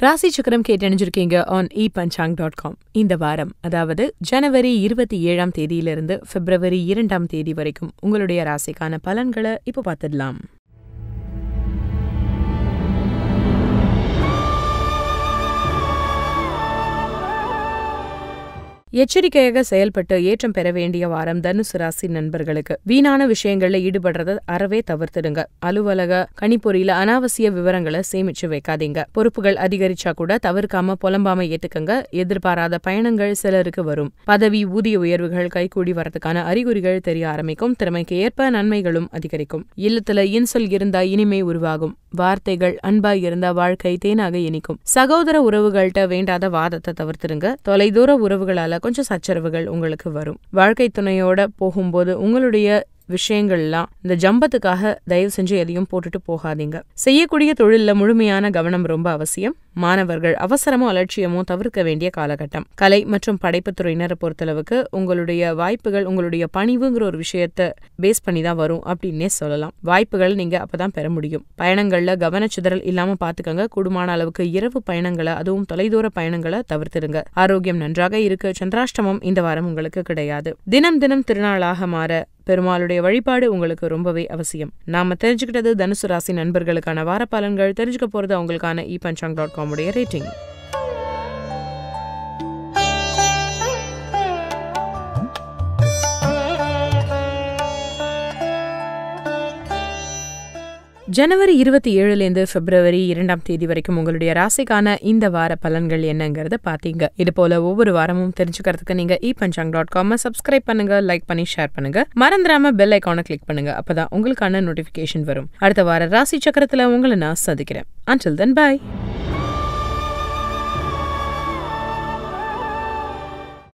ராசி சக்கரம் கேட்டணிஞ்சிருக்கீங்க on e Panchang dot com இந்த வாரம் அதாவது ஜனவரி இருபத்தி ஏழாம் தேதியிலிருந்து பிப்ரவரி இரண்டாம் தேதி வரைக்கும் உங்களுடைய ராசிக்கான பலன்களை இப்போ பார்த்துடலாம் எச்சரிக்கையாக செயல்பட்டு ஏற்றம் பெற வேண்டிய வாரம் தனுசு ராசி நண்பர்களுக்கு வீணான விஷயங்கள்ல ஈடுபடுறத அறவே தவிர்த்துடுங்க அலுவலக கணிப்பொறியில அனாவசிய விவரங்களை சேமிச்சு வைக்காதீங்க பொறுப்புகள் அதிகரிச்சா கூட தவிர்க்காம புலம்பாம ஏத்துக்கங்க எதிர்பாராத பயணங்கள் சிலருக்கு வரும் பதவி ஊதிய உயர்வுகள் கைகூடி வரதுக்கான அறிகுறிகள் தெரிய ஆரம்பிக்கும் திறமைக்கு ஏற்ப நன்மைகளும் அதிகரிக்கும் இல்லத்துல இன்சொல் இருந்தா இனிமை உருவாகும் வார்த்தைகள் அன்பாய் இருந்தா வாழ்க்கை தேனாக இனிக்கும் சகோதர உறவுகள்கிட்ட வேண்டாத வாதத்தை தவிர்த்துருங்க தொலைதூர உறவுகளால கொஞ்சம் சச்சரவுகள் உங்களுக்கு வரும் வாழ்க்கை துணையோட போகும்போது உங்களுடைய விஷயங்கள்லாம் இந்த ஜம்பத்துக்காக தயவு செஞ்சு எதையும் போட்டுட்டு போகாதீங்க செய்யக்கூடிய தொழில்ல முழுமையான கவனம் ரொம்ப அவசியம் மாணவர்கள் அவசரமோ அலட்சியமோ தவிர்க்க வேண்டிய காலகட்டம் கலை மற்றும் படைப்புத் துறையினரை பொறுத்தளவுக்கு உங்களுடைய வாய்ப்புகள் உங்களுடைய பணிவுங்கிற ஒரு விஷயத்த பேஸ் பண்ணி தான் வரும் அப்படின்னே சொல்லலாம் வாய்ப்புகள் நீங்க அப்பதான் பெற முடியும் பயணங்கள்ல கவனச்சிதறல் இல்லாம பாத்துக்கங்க கூடுமான அளவுக்கு இரவு பயணங்களை அதுவும் தொலைதூர பயணங்களை தவிர்த்திருங்க ஆரோக்கியம் நன்றாக இருக்கு சந்திராஷ்டமம் இந்த வாரம் உங்களுக்கு கிடையாது தினம் தினம் திருநாளாக மாற பெருமாளுடைய வழிபாடு உங்களுக்கு ரொம்பவே அவசியம் நாம தெரிஞ்சுக்கிட்டது தனுசு ராசி நண்பர்களுக்கான வார பலன்கள் தெரிஞ்சுக்க போறது அவங்களுக்கான இ பஞ்சாங் டாட் காமுடைய ரேட்டிங் ஜனவரி இருபத்தி ஏழுலேருந்து பிப்ரவரி இரண்டாம் தேதி வரைக்கும் உங்களுடைய ராசிக்கான இந்த வார பலன்கள் என்னங்கிறத பார்த்தீங்க இது போல ஒவ்வொரு வாரமும் தெரிஞ்சுக்கிறதுக்கு நீங்க e Panchang dot com subscribe பண்ணுங்க லைக் பண்ணி ஷேர் பண்ணுங்க மறந்துடாம பெல் ஐக்கானை கிளிக் பண்ணுங்க அப்பதான் உங்களுக்கான நோட்டிபிகேஷன் வரும் அடுத்த வார ராசி சக்கரத்துல உங்களை நான் சந்திக்கிறேன் அன்டில் தென் பாய்